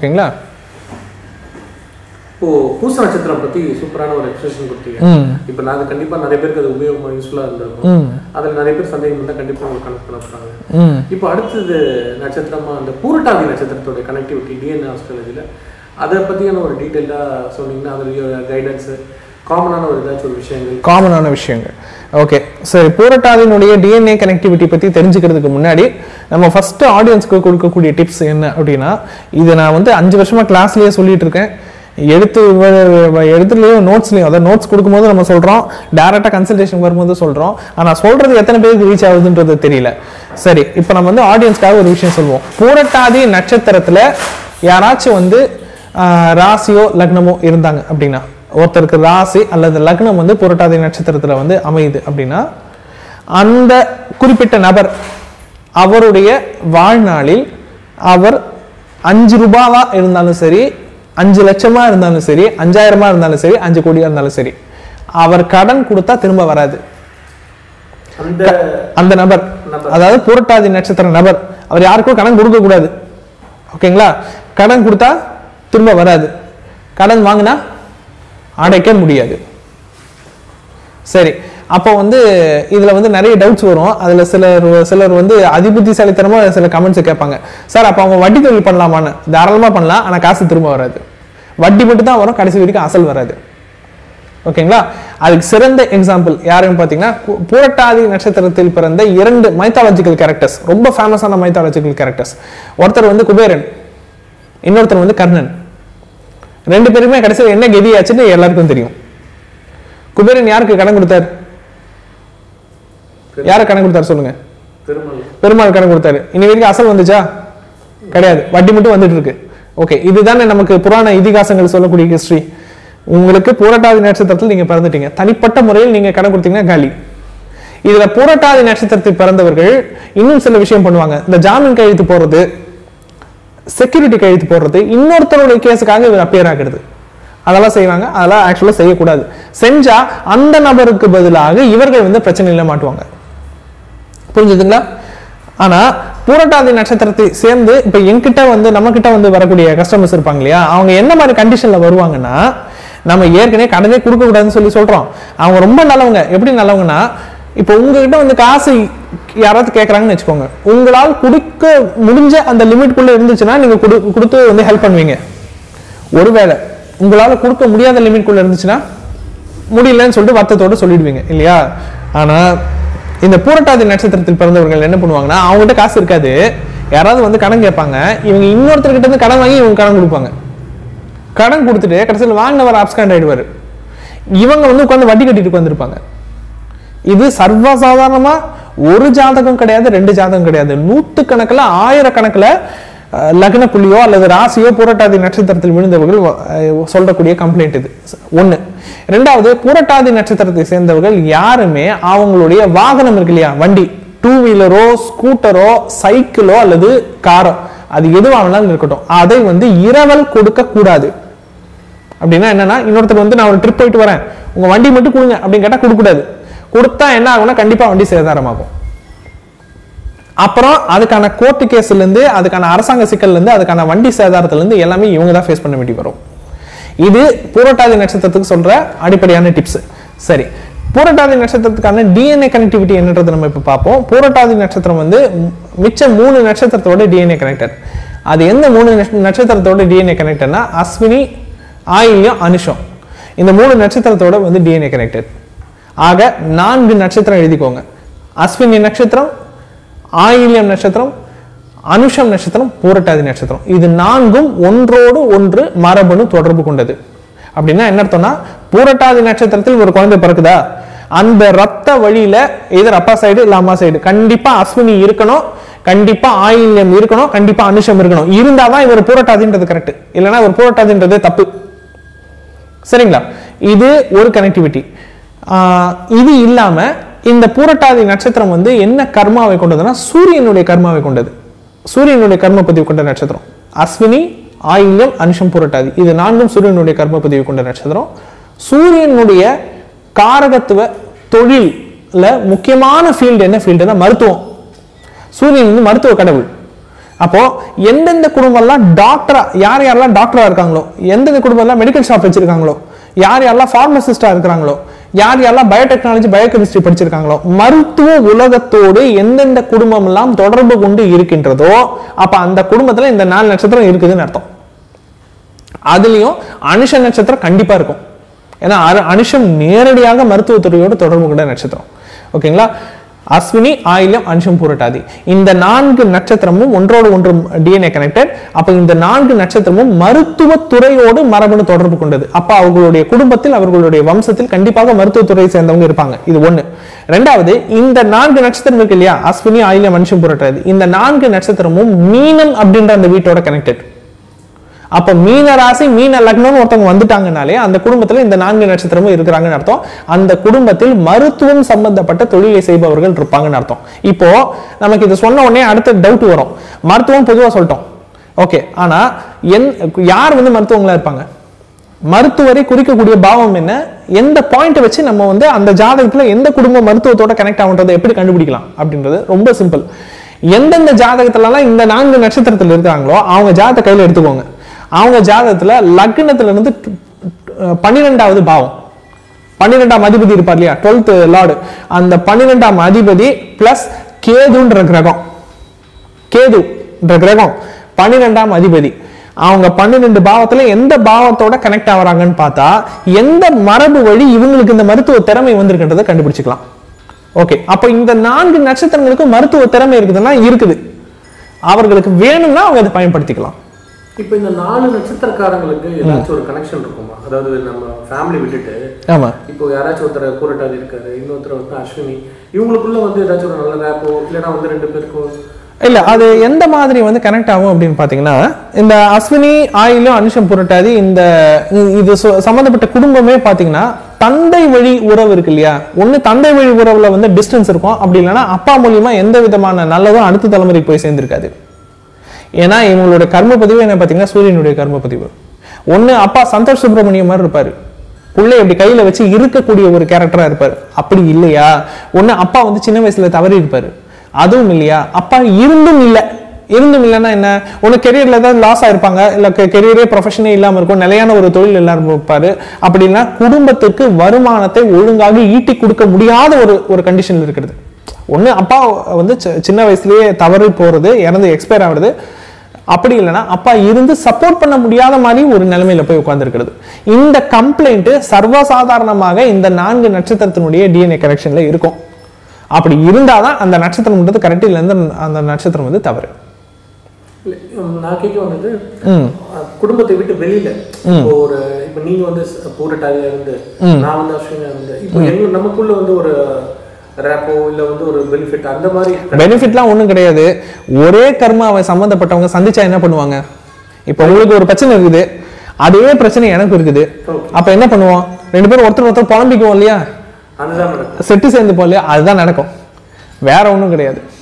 ஓகேங்களா இப்போ பூச நட்சத்திரம் பத்தி சூப்பரான ஒரு எக்ஸ்பிரஷன் கொடுத்தீங்க ம் இப்போ நான் கண்டிப்பா நிறைய பேருக்கு அது உபயோகமா யூஸ்ஃபுல்லா இருந்திருக்கும் ம் அதுல நிறைய பேர் சந்தேகம் இருந்தா கண்டிப்பா உங்களுக்கு கனெக்ட் பண்ண போறாங்க ம் இப்போ அடுத்தது நட்சத்திரமா அந்த பூரட்டாதி நட்சத்திரத்தோட கனெக்டிவிட்டி டிஎன்ஏ ஆஸ்ட்ராலஜியில் அதை பற்றியான ஒரு டீட்டெயிலாக சொன்னீங்கன்னா அதில் கைடன்ஸு காமனான ஒரு ஏதாச்சும் ஒரு விஷயங்கள் காமனான விஷயங்கள் ஓகே சரி பூரட்டாதினுடைய டிஎன்ஏ கனெக்டிவிட்டி பற்றி தெரிஞ்சுக்கிறதுக்கு முன்னாடி நம்ம ஃபர்ஸ்ட் ஆடியன்ஸ்க்கு கொடுக்கக்கூடிய டிப்ஸ் என்ன அப்படின்னா இது நான் வந்து அஞ்சு வருஷமா கிளாஸ்லயே சொல்லிட்டு இருக்கேன் எடுத்து வ- எழுத்துலயும் நோட்ஸ்லயும் அதாவது நோட்ஸ் கொடுக்கும்போது நம்ம சொல்றோம் டேரக்டா கன்சல்டேஷன் வரும்போது சொல்றோம் ஆனா சொல்றது எத்தனை பேருக்கு ரீச் ஆகுதுன்றது தெரியல சரி இப்போ நம்ம வந்து ஆடியன்ஸ்க்காக ஒரு விஷயம் சொல்லுவோம் பூரட்டாதி நட்சத்திரத்துல யாராச்சும் வந்து ஆஹ், ராசியோ லக்னமோ இருந்தாங்க அப்படின்னா ஒருத்தருக்கு ராசி அல்லது லக்னம் வந்து புரட்டாதி நட்சத்திரத்துல வந்து அமையுது அப்படின்னா அந்த குறிப்பிட்ட நபர் அவருடைய வாழ்நாளில் அவர் அஞ்சு ரூபாவா இருந்தாலும் சரி அஞ்சு லட்சமா இருந்தாலும் சரி அஞ்சாயிரமா இருந்தாலும் சரி அஞ்சு கோடியா இருந்தாலும் சரி அவர் கடன் கொடுத்தா திரும்ப வராது அந்த அந்த நபர் நபர். அதாவது புரட்டாதி நட்சத்திர நபர் அவர் யாருக்கும் கடன் கொடுக்க கூடாது ஓகேங்களா கடன் கொடுத்தா திரும்ப வராது கடன் வாங்கினா அடைக்க முடியாது சரி அப்போ வந்து இதுல வந்து நிறைய டவுட்ஸ் வரும் அதுல சிலர் சிலர் வந்து அதிபுத்திசாலித்தனமா சில கமெண்ட்ஸ் கேட்பாங்க சார் அப்போ அவங்க வட்டி தொழில் பண்ணலாமான்னு தாராளமா பண்ணலாம் ஆனா காசு திரும்ப வராது வட்டி மட்டும் தான் வரும் கடைசி வரைக்கும் அசல் வராது ஓகேங்களா அதுக்கு சிறந்த எக்ஸாம்பிள் யாருன்னு பார்த்தீங்கன்னா கு- பூரட்டாதி நட்சத்திரத்தில் பிறந்த இரண்டு மைத்தாலஜிக்கல் கேரக்டர்ஸ் ரொம்ப ஃபேமஸான மைத்தாலஜிக்கல் கேரக்டர்ஸ் ஒருத்தர் வந்து குபேரன் இன்னொருத்தர் வந்து கர்ணன் ரெண்டு பேருமே கடைசியில் என்ன கெதியாச்சுன்னு எல்லாருக்கும் தெரியும் குபேரன் யாருக்கு கடன் கொடுத்தார் யாருக்கு கடன் கொடுத்தாரு சொல்லுங்க பெருமாள் பெருமாள் கடன் கொடுத்தாரு இனி வரைக்கும் அசல் வந்துச்சா கிடையாது வட்டி மட்டும் வந்துட்டு இருக்கு ஓகே இதுதானே நமக்கு புராண இதிகாசங்கள் சொல்லக்கூடிய ஹிஸ்டரி உங்களுக்கு பூரட்டாதி நட்சத்திரத்தில் நீங்க பிறந்துட்டீங்க தனிப்பட்ட முறையில் நீங்க கடன் கொடுத்தீங்கன்னா காலி இதுல பூரட்டாதி நட்சத்திரத்தில் பிறந்தவர்கள் இன்னும் சில விஷயம் பண்ணுவாங்க இந்த ஜாமீன் கையெழுத்து போடுறது செக்யூரிட்டி கையெழுத்து போடுறது இன்னொருத்தருடைய கேஸுக்காக இவர் அப்பியர் ஆகிறது அதெல்லாம் செய்வாங்க அதெல்லாம் ஆக்சுவலாக செய்யக்கூடாது செஞ்சா அந்த நபருக்கு பதிலாக இவர்கள் வந்து பிரச்சனையில மாட்டுவாங்க புரிஞ்சுதுங்களா ஆனா பூரட்டாதி நட்சத்திரத்தை சேர்ந்து இப்ப என்கிட்ட வந்து நம்ம கிட்ட வந்து வரக்கூடிய கஸ்டமர்ஸ் இருப்பாங்க இல்லையா அவங்க என்ன மாதிரி கண்டிஷன்ல வருவாங்கன்னா நம்ம ஏற்கனவே கடனே கொடுக்க கூடாதுன்னு சொல்லி சொல்றோம் அவங்க ரொம்ப நல்லவங்க எப்படி நல்லவங்கன்னா இப்போ உங்ககிட்ட வந்து காசு யாராவது கேட்கறாங்கன்னு வச்சுக்கோங்க உங்களால் கொடுக்க முடிஞ்ச அந்த லிமிட்குள்ள இருந்துச்சுன்னா நீங்க கொடு கொடுத்து வந்து ஹெல்ப் பண்ணுவீங்க ஒருவேளை உங்களால கொடுக்க முடியாத லிமிட்குள்ள இருந்துச்சுன்னா முடியலன்னு சொல்லிட்டு வருத்தத்தோட சொல்லிடுவீங்க இல்லையா ஆனா இந்த பூரட்டாதி நட்சத்திரத்தில் பிறந்தவர்கள் என்ன பண்ணுவாங்கன்னா அவங்ககிட்ட காசு இருக்காது யாராவது வந்து கடன் கேட்பாங்க இவங்க இன்னொருத்தர்கிட்ட இருந்து கடன் வாங்கி இவங்க கடன் கொடுப்பாங்க கடன் கொடுத்துட்டு கடைசியில் வாங்கினவர் அப்ஸ்காண்ட் ஆயிடுவாரு இவங்க வந்து உட்காந்து வட்டி கட்டிட்டு உட்காந்துருப்பாங்க இது சர்வசாதாரணமா ஒரு ஜாதகம் கிடையாது ரெண்டு ஜாதகம் கிடையாது நூற்றுக்கணக்கில் ஆயிரக்கணக்கில் அஹ், லக்ன புள்ளியோ அல்லது ராசியோ பூரட்டாதி நட்சத்திரத்தில் விழுந்தவர்கள் அஹ், சொல்லக்கூடிய கம்ப்ளைண்ட் இது ஒண்ணு ரெண்டாவது பூரட்டாதி நட்சத்திரத்தை சேர்ந்தவர்கள் யாருமே அவங்களுடைய வாகனம் இருக்கு இல்லையா வண்டி டூ வீலரோ ஸ்கூட்டரோ சைக்கிளோ அல்லது காரோ அது எதுவாக வேணாலும் இருக்கட்டும் அதை வந்து இரவல் கொடுக்க கூடாது அப்படின்னா என்னன்னா இன்னொருத்தர் வந்து நான் ஒரு ட்ரிப் போயிட்டு வரேன் உங்க வண்டி மட்டும் கொடுங்க அப்படின்னு கேட்டா கொடுக்கக்கூடாது கொடுத்தா என்ன ஆகும்னா கண்டிப்பா வண்டி சேதாரமாகும் அப்புறம் அதுக்கான கோர்ட்டு கேஸ்ல இருந்து அதுக்கான அரசாங்க சிக்கல்ல இருந்து அதுக்கான வண்டி சேதாரத்துல இருந்து எல்லாமே இவங்க தான் ஃபேஸ் பண்ண வேண்டி வரும் இது பூரட்டாதி நட்சத்திரத்துக்கு சொல்ற அடிப்படையான டிப்ஸ் சரி பூரட்டாதி நட்சத்திரத்துக்கான டிஎன்ஏ கனெக்டிவிட்டி என்னன்றது நம்ம இப்ப பார்ப்போம் பூரட்டாதி நட்சத்திரம் வந்து ம், மிச்ச மூணு நட்சத்திரத்தோட டிஎன்ஏ கனெக்டட் அது எந்த மூணு நட்ச- நட்சத்திரத்தோட டிஎன்ஏ கனெக்டட்னா அஸ்வினி ஆயில்யம் அனுஷம் இந்த மூணு நட்சத்திரத்தோட வந்து டிஎன்ஏ கனெக்டட் ஆக நான்கு நட்சத்திரம் எழுதிக்கோங்க அஸ்வினி நட்சத்திரம் ஆயில்யம் நட்சத்திரம் அனுஷம் நட்சத்திரம் பூரட்டாதி நட்சத்திரம் இது நான்கும் ஒன்றோடு ஒன்று மரபணு தொடர்பு கொண்டது அப்படின்னா என்ன அர்த்தம்னா பூரட்டாதி நட்சத்திரத்தில் ஒரு குழந்தை பிறக்குதா அந்த ரத்த வழியில எதிர் அப்பா சைடு இல்ல அம்மா சைடு கண்டிப்பா அஸ்வினி இருக்கணும் கண்டிப்பா ஆயில்யம் இருக்கணும் கண்டிப்பா அனுஷம் இருக்கணும் இருந்தாதான் இவர் பூரட்டாதின்றது கரெக்ட் இல்லைன்னா இவர் பூரட்டாதின்றது தப்பு சரிங்களா இது ஒரு கனெக்டிவிட்டி இது இல்லாம இந்த பூரட்டாதி நட்சத்திரம் வந்து என்ன கர்மாவை கொண்டதுன்னா சூரியனுடைய கர்மாவை கொண்டது சூரியனுடைய கர்ம பதிவு கொண்ட நட்சத்திரம் அஸ்வினி ஆயில்யம் அனுஷம் பூரட்டாதி இது நான்கும் சூரியனுடைய கர்ம பதிவு கொண்ட நட்சத்திரம் சூரியனுடைய காரகத்துவ தொழில்ல முக்கியமான ஃபீல்டு என்ன ஃபீல்டுனா மருத்துவம் சூரியன் வந்து மருத்துவ கடவுள் அப்போ எந்தெந்த குடும்பம்லாம் டாக்டரா யார் யாரெல்லாம் டாக்டரா இருக்காங்களோ எந்தெந்த குடும்பம்லாம் மெடிக்கல் ஷாப் வச்சிருக்காங்களோ யார் யாரெல்லாம் ஃபார்மசிஸ்டா இருக்கிறாங்களோ யார் யாரெல்லாம் பயோடெக்னாலஜி பயோகெமிஸ்ட்ரி படிச்சிருக்காங்களோ மருத்துவ உலகத்தோடு எந்தெந்த குடும்பம் எல்லாம் தொடர்பு கொண்டு இருக்கின்றதோ அப்ப அந்த குடும்பத்துல இந்த நாலு நட்சத்திரம் இருக்குதுன்னு அர்த்தம் அதுலயும் அனுஷ நட்சத்திரம் கண்டிப்பா இருக்கும் ஏன்னா அரு- அனுஷம் நேரடியாக மருத்துவத்துறையோடு தொடர்பு கொண்ட நட்சத்திரம் ஓகேங்களா அஸ்வினி ஆயில்யம் அனுஷம் பூரட்டாதி இந்த நான்கு நட்சத்திரமும் ஒன்றோடு ஒன்று டிஎன்ஏ கனெக்டட் அப்ப இந்த நான்கு நட்சத்திரமும் மருத்துவத்துறையோடு மரபணு தொடர்பு கொண்டது அப்ப அவர்களுடைய குடும்பத்தில் அவர்களுடைய வம்சத்தில் கண்டிப்பாக மருத்துவத்துறையை சேர்ந்தவங்க இருப்பாங்க இது ஒண்ணு ரெண்டாவது இந்த நான்கு நட்சத்திரம் இருக்கு இல்லையா அஸ்வினி ஆயில்யம் அனுஷம் பூரட்டாதி இந்த நான்கு நட்சத்திரமும் மீனம் அப்படின்ற அந்த வீட்டோட கனெக்டட் அப்ப மீன ராசி மீன லக்னம்னு ஒருத்தவங்க வந்துட்டாங்கனாலே அந்த குடும்பத்துல இந்த நான்கு நட்சத்திரமும் இருக்கிறாங்கன்னு அர்த்தம் அந்த குடும்பத்தில் மருத்துவம் சம்பந்தப்பட்ட தொழிலை செய்பவர்கள் இருப்பாங்கன்னு அர்த்தம் இப்போ நமக்கு இது சொன்ன உடனே அடுத்த டவுட் வரும் மருத்துவம் பொதுவா சொல்லிட்டோம் ஓகே ஆனா என் யார் வந்து மருத்துவங்களா இருப்பாங்க மருத்துவரை குறிக்கக்கூடிய பாவம் என்ன எந்த பாயிண்ட் வச்சு நம்ம வந்து அந்த ஜாதகத்துல எந்த குடும்ப மருத்துவத்தோட கனெக்ட் ஆகுன்றதை எப்படி கண்டுபிடிக்கலாம் அப்படின்றது ரொம்ப சிம்பிள் எந்தெந்த ஜாதகத்துலலாம் இந்த நான்கு நட்சத்திரத்துல இருக்காங்களோ அவங்க ஜாதகத்தை கையில எடுத்துக்கோங்க அவங்க ஜாதகத்துல லக்னத்துல இருந்து அஹ், பன்னிரெண்டாவது பாவம் பன்னிரெண்டாம் அதிபதி இருப்பார் இல்லையா டுவெல்த் லார்டு அந்த பன்னிரெண்டாம் அதிபதி பிளஸ் கேதுன்ற கிரகம் கேது என்ற கிரகம் பன்னிரெண்டாம் அதிபதி அவங்க பன்னிரெண்டு பாவத்துல எந்த பாவத்தோட கனெக்ட் ஆகுறாங்கன்னு பார்த்தா எந்த மரபு வழி இவங்களுக்கு இந்த மருத்துவ திறமை வந்திருக்கின்றதை கண்டுபிடிச்சுக்கலாம் ஓகே அப்ப இந்த நான்கு நட்சத்திரங்களுக்கு மருத்துவ திறமை இருக்குதுன்னா இருக்குது அவர்களுக்கு வேணும்னா அவங்க அதை பயன்படுத்திக்கலாம் இப்போ இந்த நாலு நட்சத்திரக்காரங்களுக்கு ஏதாச்சும் ஒரு கனெக்ஷன் இருக்குமா அதாவது நம்ம ஃபேமிலி விட்டுட்டு ஆமா இப்போ யாராச்சும் ஒருத்தர் பூரட்டாதி இருக்காரு இன்னொருத்தர் வந்து அஸ்வினி இவங்களுக்குள்ள வந்து ஏதாச்சும் ஒரு நல்ல ரேப்போ இல்லைன்னா வந்து ரெண்டு பேருக்கும் இல்ல அது எந்த மாதிரி வந்து கனெக்ட் ஆகும் அப்படின்னு பாத்தீங்கன்னா இந்த அஸ்வினி ஆயிலும் அனுஷம் புரட்டாதி இந்த இ- இது சு- சம்பந்தப்பட்ட குடும்பமே பாத்தீங்கன்னா தந்தை வழி உறவு இருக்கு இல்லையா ஒண்ணு தந்தை வழி உறவுல வந்து டிஸ்டன்ஸ் இருக்கும் அப்படி இல்லைன்னா அப்பா மூலியமா எந்த விதமான நல்லதும் அடுத்த தலைமுறைக்கு போய் சேர்ந்திருக்காது ஏன்னா இவங்களோட கர்ம பதிவு என்ன பாத்தீங்கன்னா சூரியனுடைய கர்ம பதிவு ஒண்ணு அப்பா சந்தோஷ் சுப்பிரமணியம் மாதிரி இருப்பாரு புள்ளை இப்படி கையில வச்சு இருக்கக்கூடிய ஒரு கேரக்டரா இருப்பாரு அப்படி இல்லையா ஒண்ணு அப்பா வந்து சின்ன வயசுல தவறி இருப்பாரு அதுவும் இல்லையா அப்பா இருந்தும் இல்ல இருந்தும் இல்லைன்னா என்ன ஒண்ணு கெரியர்ல ஏதாவது லாஸ் ஆயிருப்பாங்க இல்ல கெரியரே ப்ரொஃபஷனே இல்லாம இருக்கும் நிலையான ஒரு தொழில் எல்லாரும் இருப்பாரு அப்படின்னா குடும்பத்துக்கு வருமானத்தை ஒழுங்காக ஈட்டி கொடுக்க முடியாத ஒரு ஒரு கண்டிஷன்ல இருக்கிறது ஒண்ணு அப்பா வந்து சி- சின்ன வயசுலயே தவறி போறது இறந்து எக்ஸ்பயர் ஆகுறது அப்படி இல்லைன்னா அப்பா இருந்து சப்போர்ட் பண்ண முடியாத மாதிரி ஒரு நிலைமையில போய் உட்கார்ந்திருக்கிறது இந்த கம்ப்ளைண்ட் சர்வசாதாரணமாக இந்த நான்கு நட்சத்திரத்தினுடைய டிஎன்ஏ கரெக்ஷன்ல இருக்கும் அப்படி இருந்தாதான் அந்த நட்சத்திரம்ன்றது கரெக்ட் இல்லைன்னா அந்த நட்சத்திரம் வந்து தவறு இல்ல, உம், நான் கேட்க வந்தது ம் அஹ், குடும்பத்தை விட்டு வெளியில இப்போ ஒரு இப்போ நீங்க வந்து ஸ்- பூரட்டாதியா இருந்து நான் வந்து அஸ்வினியா இருந்து இப்போ எங்க நமக்குள்ள வந்து ஒரு ரேப்போ இல்ல வந்து ஒரு பெனிஃபிட் அந்த மாதிரி பெனிஃபிட்லாம் ஒண்ணும் கிடையாது ஒரே கர்மாவை சம்பந்தப்பட்டவங்க சந்திச்சா என்ன பண்ணுவாங்க இப்போ உங்களுக்கு ஒரு பிரச்சனை இருக்குது அதே பிரச்சனை எனக்கு இருக்குது அப்ப என்ன பண்ணுவோம் ரெண்டு பேரும் ஒருத்தர் ஒருத்தர் புலம்பிக்குவோம் இல்லையா அதுதான் நடக்கும் செட்டு சேர்ந்து போகலையா அதுதான் நடக்கும் வேற ஒண்ணும் கிடையாது